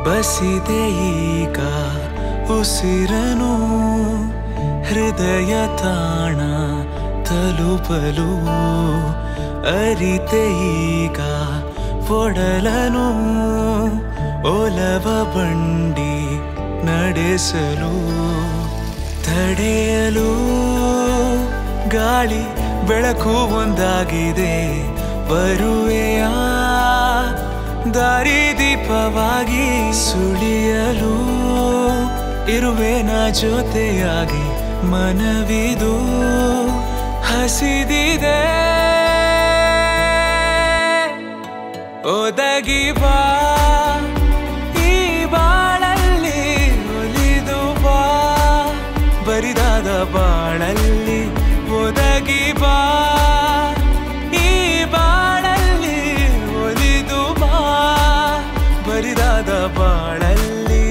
ಬಸಿದೆ ಈಗ ಉಸಿರನು ಹೃದಯ ತಾಣ ತಲುಪಲು ಅರಿತೆ ಈಗ ಒಡಲನು ಒಲವ ಬಂಡಿ ನಡೆಸಲು ತಡೆಯಲು ಗಾಳಿ ಬೆಳಕು ಒಂದಾಗಿದೆ ಬರುವೆಯ ದಾರಿದೀಪವಾಗಿ ಸುಳಿಯಲು ಇರುವೆ ನಾ ಜೊತೆಯಾಗಿ ಮನವಿದು ಹಸಿದಿದೆ ಒದಗಿ ಬಾ ಈ ಬಾಳಲ್ಲಿ ಒಲಿದು ಬಾ ಬರಿದಾದ ಬಾಳಲ್ಲಿ ಒದಗಿ ಬಾ ಈ ಬಾಳಲ್ಲಿ ಒಲಿದು ಬಾ ಬರಿದಾದ ಬಾಳಲ್ಲಿ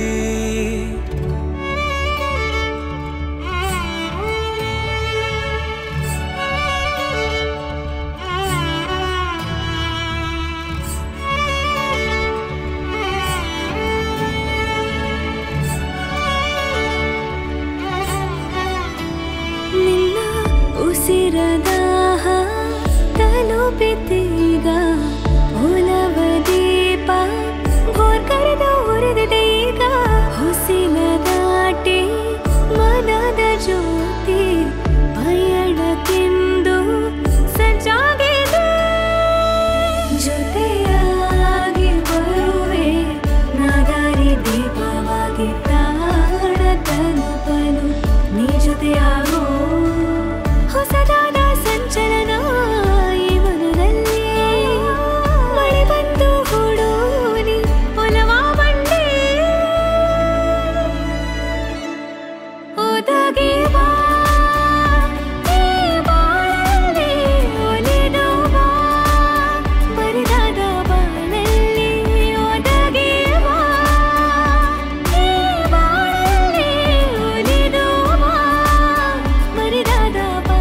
ನಿನ್ನ ಉಸಿರದಾಹ ತಲುಪಿತೀಗ ಒಲವ ದೀಪ ಭೋರ್ ಕರೆದು ಉರಿದಿದೆ ಈಗ ಹೊಸಿಲ ದಾಟಿ ಮನದ ಜ್ಯೋತಿ ಪಯಣಕ್ಕೆಂದು ಸಜ್ಜಾಗಿದೆ ಜೊತೆಯಾಗಿ ಬರುವೆ ನಾದಾರಿ ದೀಪವಾಗಿ ತಾಣ ತಲುಪಲು ನೀ ಜೊತೆಯಾಗೋ ಹೊಸದಾದ ಸಂಚಲನ ಈ ಮನದಲ್ಲಿ ಮಳೆ ಬಂದು ಹೂಡೋನಿ ಒಲವ ಬಂಡೆ ಒದಗಿ ಬಾ ಈ ಬಾಳಲ್ಲಿ ಒಲಿದು ಬಾ ಬರಿದಾದ ಬಾಳಲ್ಲಿ ಒದಗಿ ಬಾ ಈ ಬಾಳಲ್ಲಿ ಒಲಿದು ಬಾ ಬರಿದಾದ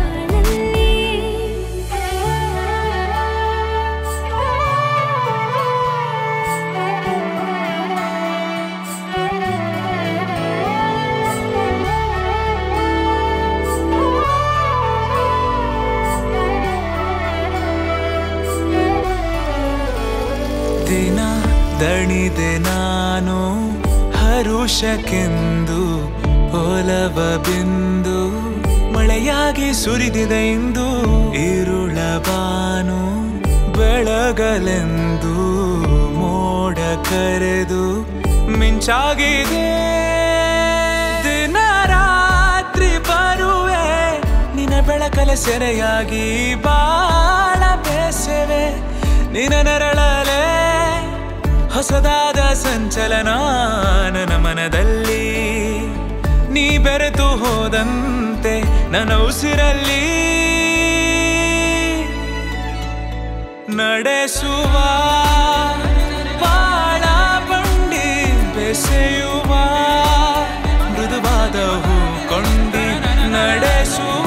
ದಿನ ದಣಿದೆ ನಾನು ಹರುಷಕ್ಕೆಂದು ಒಲವ ಬಿಂದು ಮಳೆಯಾಗಿ ಸುರಿದಿದೆ ಇಂದು ಇರುಳ ಬಾನು ಬೆಳಗಲೆಂದು ಮೋಡ ಕರೆದು ಮಿಂಚಾಗಿದೆ ದಿನ ರಾತ್ರಿ ಬರುವೆ ನಿನ್ನ ಬೆಳಕಲೆ ಸೆರೆಯಾಗಿ ಬಾಳ ಬೇಸವೆ ನಿನ್ನ ನೆರಳಲೆ ಹೊಸದಾದ ಸಂಚಲನ ನನ್ನ ಮನದಲ್ಲಿ ನೀ ಬೆರೆತು ಹೋದಂತೆ ನನ್ನ ಉಸಿರಲ್ಲಿ ನಡೆಸುವ ಬಾಳ ಬಂಡಿ ಬೆಸೆಯುವ ಮೃದುವಾದ ಹೂಕೊಂಡಿ ನಡೆಸುವ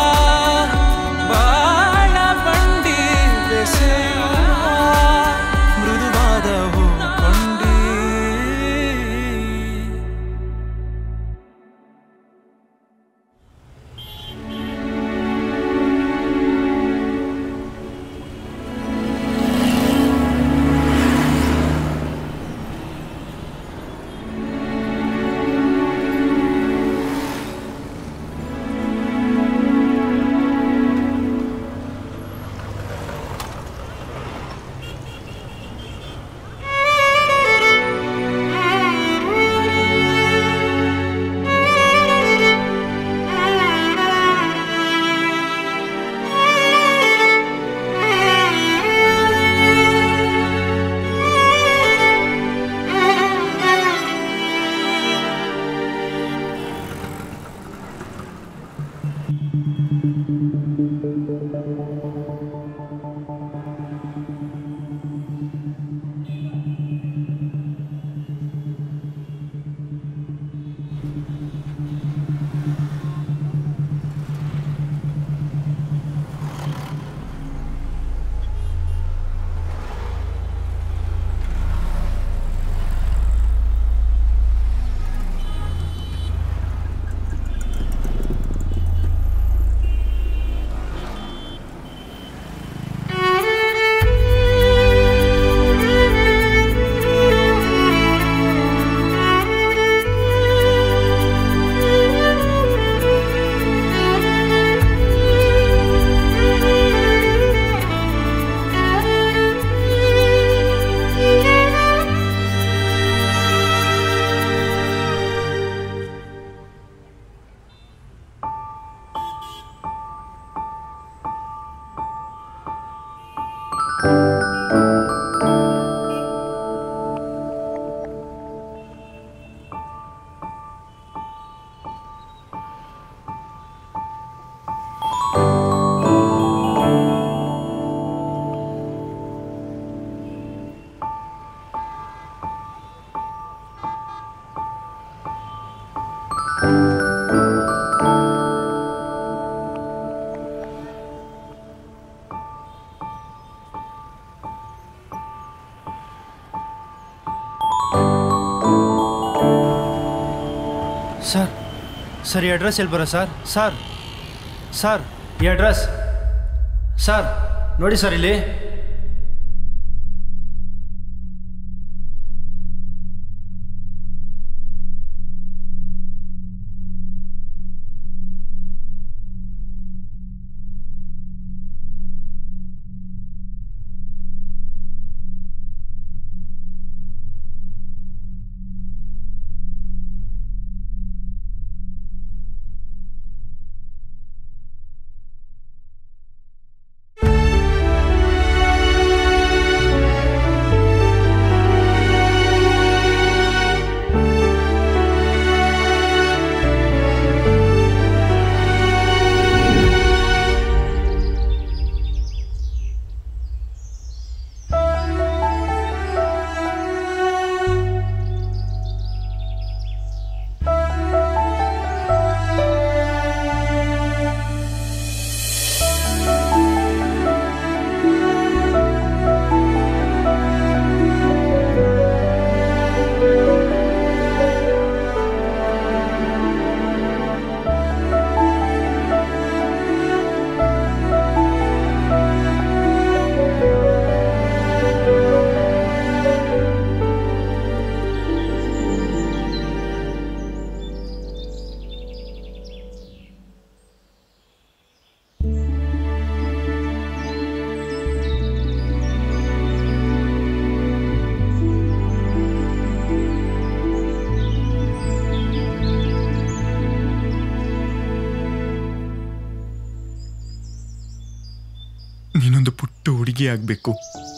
ಬಾಳ ಬಂಡಿ ಬೆಸೆಯುವ ಮೃದುವಾದ ಹೂಕೊಂಡಿ ಸರ್ ಸರ್ ಈ ಅಡ್ರೆಸ್ ಎಲ್ಲಿ ಬರೋ ಸರ್ ಸರ್ ಸರ್ ಈ ಅಡ್ರೆಸ್ ಸರ್ ನೋಡಿ ಸರ್ ಇಲ್ಲಿ ನೀನೊಂದು ಪುಟ್ಟ ಹುಡುಗಿ ಆಗ್ಬೇಕು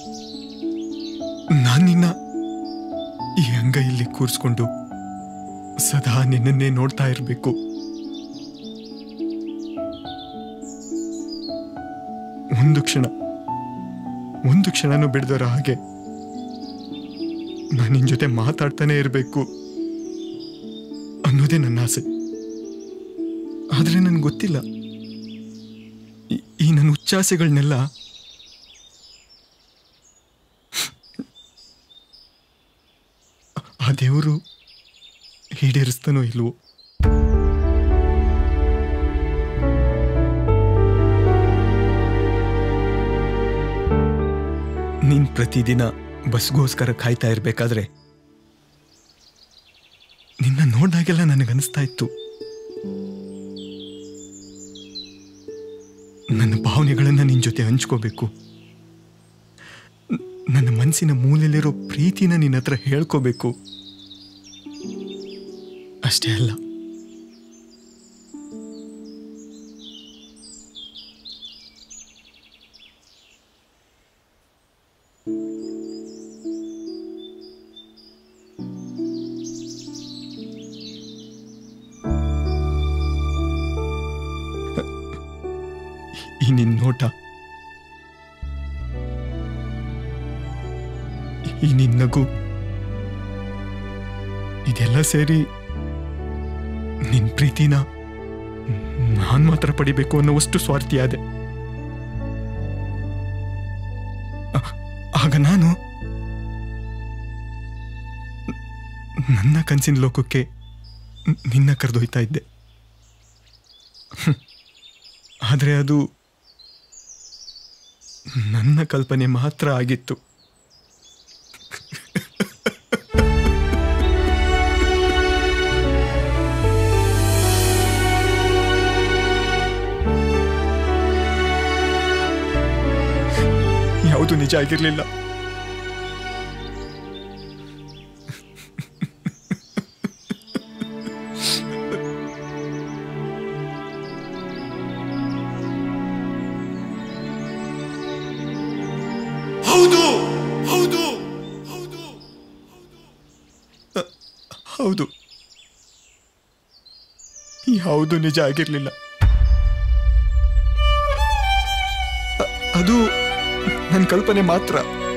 ನಾನು ನಿನ್ನ ಈ ಅಂಗೈಯಲ್ಲಿ ಕೂರಿಸ್ಕೊಂಡು ಸದಾ ನಿನ್ನನ್ನೇ ನೋಡ್ತಾ ಇರಬೇಕು ಒಂದು ಕ್ಷಣ ಒಂದು ಕ್ಷಣನೂ ಬಿಡದರ ಹಾಗೆ ನಾನು ನಿನ್ ಜೊತೆ ಮಾತಾಡ್ತಾನೆ ಇರಬೇಕು ಅನ್ನೋದೇ ನನ್ನ ಆಸೆ ಆದ್ರೆ ನನ್ಗೆ ಗೊತ್ತಿಲ್ಲ ಈ- ಈ ನನ್ನ ಉಚ್ಚಾಸೆಗಳನ್ನೆಲ್ಲ ಆ ದೇವರು ಈಡೇರಿಸ್ತಾನೋ ಇಲ್ವೋ ನೀನ್ ಪ್ರತಿದಿನ ಬಸ್ಗೋಸ್ಕರ ಕಾಯ್ತಾ ಇರ್ಬೇಕಾದ್ರೆ ನಿನ್ನ ನೋಡ್ದಾಗೆಲ್ಲ ನನಗನ್ನಿಸ್ತಾ ಇತ್ತು ನನ್ನ ಭಾವನೆಗಳನ್ನ ನಿನ್ ಜೊತೆ ಹಂಚ್ಕೋಬೇಕು ನ- ನನ್ನ ಮನಸ್ಸಿನ ಮೂಲೆಯಲ್ಲಿರೋ ಪ್ರೀತಿನ ನಿನ್ನ ಹತ್ರ ಹೇಳ್ಕೋಬೇಕು ಅಷ್ಟೇ ಅಲ್ಲ ಈ ನಿನ್ ನೋಟ ಈ ನಿನ್ ನಗು ಇದೆಲ್ಲ ಸೇರಿ ನಿನ್ ಪ್ರೀತಿನ ನಾನ್ ಮಾತ್ರ ಪಡಿಬೇಕು ಅನ್ನೋವಷ್ಟು ಸ್ವಾರ್ಥಿಯಾದೆ ಆ- ಆಗ ನಾನು ನನ್ನ ಕನಸಿನ ಲೋಕಕ್ಕೆ ನಿನ್ನ ಕರೆದೊಯ್ತಾ ಇದ್ದೆ ಹ್ಮ್. ಆದ್ರೆ ಅದು ನನ್ನ ಕಲ್ಪನೆ ಮಾತ್ರ ಆಗಿತ್ತು ಯಾವುದು ನಿಜ ಆಗಿರ್ಲಿಲ್ಲ ಹೌದು ಹೌದು ಹೌದು ಅ, ಹೌದು ಯಾವುದು ನಿಜ ಆಗಿರ್ಲಿಲ್ಲ ಅ- ಅದು ನನ್ನ ಕಲ್ಪನೆ ಮಾತ್ರ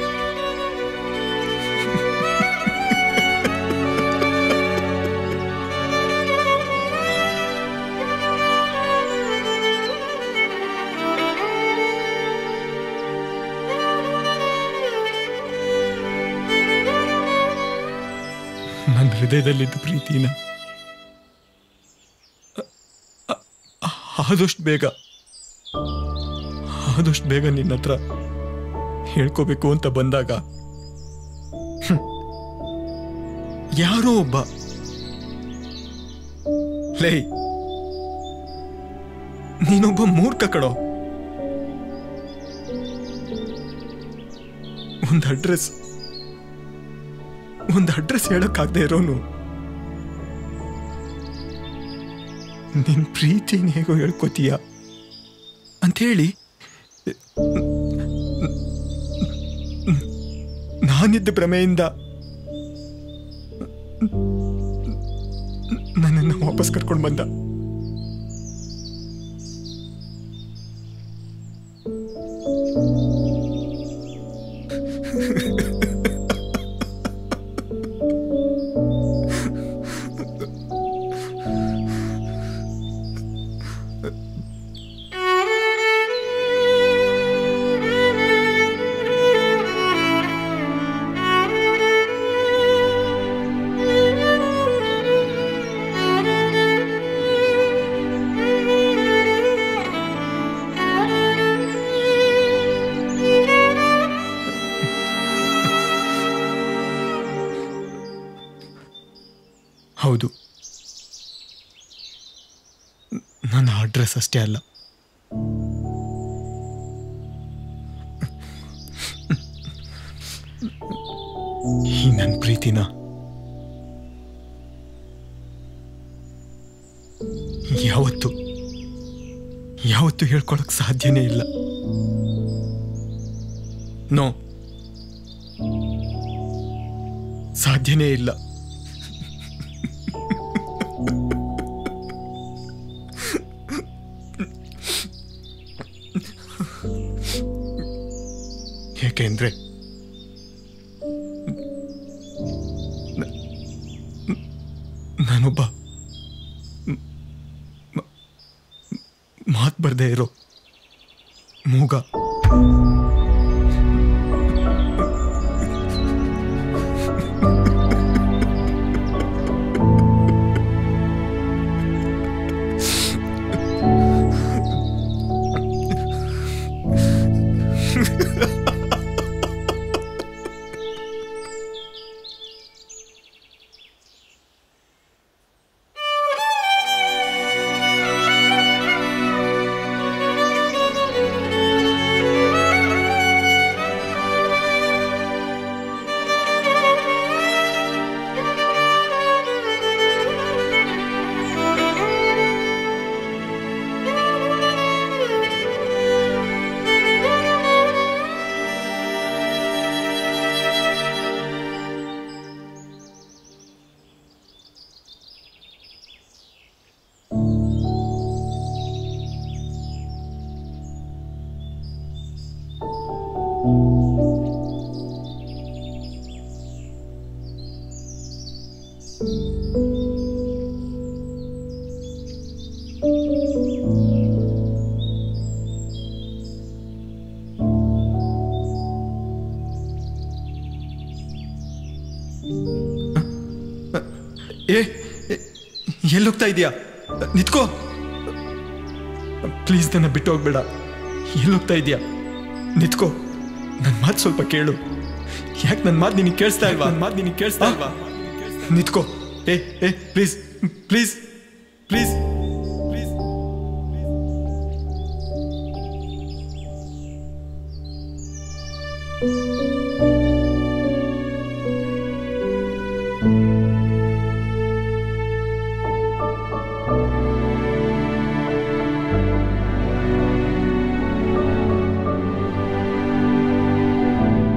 ನನ್ನ ಹೃದಯದಲ್ಲಿದ್ದ ಪ್ರೀತಿನ ಅ- ಅ- ಆದಷ್ಟು ಬೇಗ ಆದಷ್ಟು ಬೇಗ ನಿನ್ನ ಹತ್ರ ಹೇಳ್ಕೋಬೇಕು ಅಂತ ಬಂದಾಗ ಹ್ಮ್, ಯಾರೋ ಒಬ್ಬ ಲೇ ನೀನೊಬ್ಬ ಮೂರ್ಖ ಕಣೋ ಒಂದು ಅಡ್ರೆಸ್ ಒಂದು ಅಡ್ರೆಸ್ ಹೇಳಕ್ಕಾಗದೆ ಇರೋನು ನಿನ್ ಪ್ರೀತಿನ ಹೇಗೋ ಹೇಳ್ಕೊತೀಯ ಅಂಥೇಳಿ ನಾನಿದ್ದ ಭ್ರಮೆಯಿಂದ ನನ್ನನ್ನು ವಾಪಸ್ ಕರ್ಕೊಂಡು ಬಂದ ಹೌದು ನನ್ನ ಅಡ್ರೆಸ್ ಅಷ್ಟೇ ಅಲ್ಲ ಈ ನನ್ನ ಪ್ರೀತಿನ ಯಾವತ್ತು ಯಾವತ್ತು ಹೇಳ್ಕೊಳಕ್ ಸಾಧ್ಯನೇ ಇಲ್ಲ ನೋ ಸಾಧ್ಯನೇ ಇಲ್ಲ ಏಕೆಂದ್ರೆ ನ- ನಾನೊಬ್ಬ ಮ್- ಮ- ಮಾತ್ ಬರ್ದೇ ಇರೋ ಮೂಗ ಏ ಏ, ಎಲ್ಲೋಗ್ತಾ ಇದೀಯಾ ನಿತ್ಕೋ ಪ್ಲೀಸ್ ನನ್ನ ಬಿಟ್ಟು ಹೋಗ್ಬೇಡ ಎಲ್ಲೋಗ್ತಾ ಇದೀಯಾ ನಿತ್ಕೋ ನನ್ನ ಮಾತು ಸ್ವಲ್ಪ ಕೇಳು ಯಾಕೆ ನನ್ನ ಮಾತು ನಿನಗೆ ಕೇಳಿಸ್ತಾ ಇಲ್ವಾ ನನ್ನ ಮಾತು ನಿನಗೆ ಕೇಳಿಸ್ತಾ ಇಲ್ವಾ ನಿತ್ಕೋ ಏ ಏ ಪ್ಲೀಸ್ ಪ್ಲೀಸ್ ಪ್ಲೀಸ್ ಪ್ಲೀಸ್ ಆ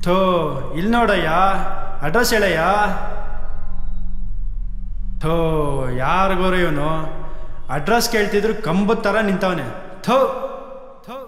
ಥೋ ಇಲ್ಲಿ ನೋಡಯ್ಯ ಅಡ್ರೆಸ್ ಹೇಳಯ್ಯ ಥೋ ಯಾರಿಗೋರು ಇವನು ಅಡ್ರೆಸ್ ಕೇಳ್ತಿದ್ರು ಕಂಬದ ಥರ ನಿಂತವನೆ ಥೋ ಥೋ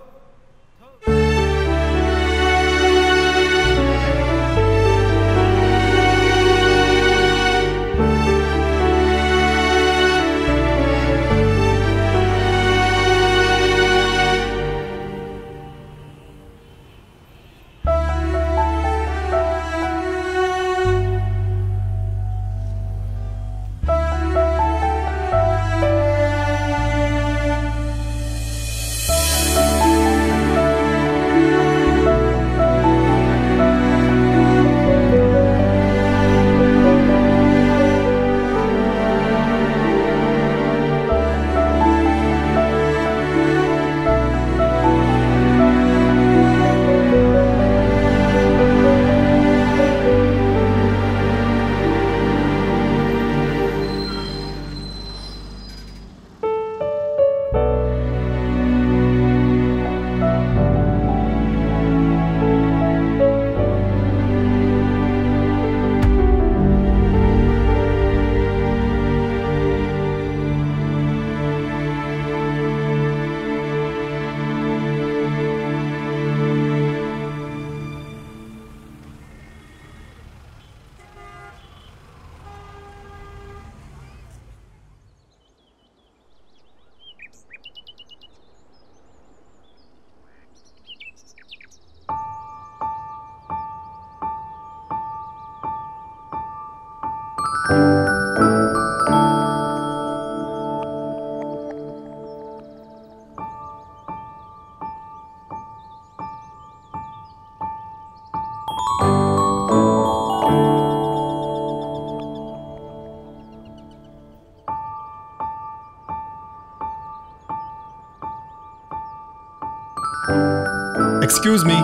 ಎಕ್ಸ್ಕ್ಯೂಸ್ ಮೀ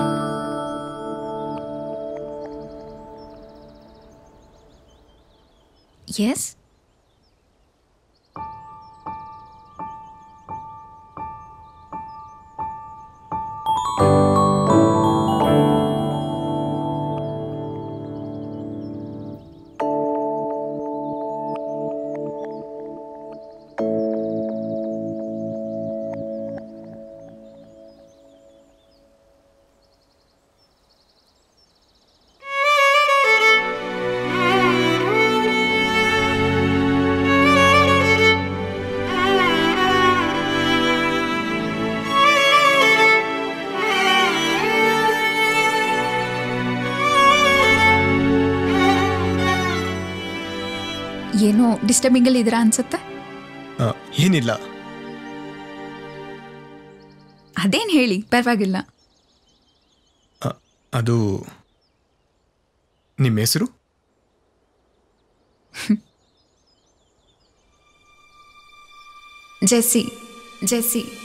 ಎಸ್ ಏನೋ ಡಿಸ್ಟರ್ಬಿಂಗ್ ಅಲ್ಲಿ ಇದ್ದೀರಾ ಅನ್ಸುತ್ತೆ ಏನಿಲ್ಲ ಅದೇನು ಹೇಳಿ ಪರವಾಗಿಲ್ಲ ಆ, ಅದು ನಿಮ್ಮ ಹೆಸರು ಜೆಸ್ಸಿ ಜೆಸ್ಸಿ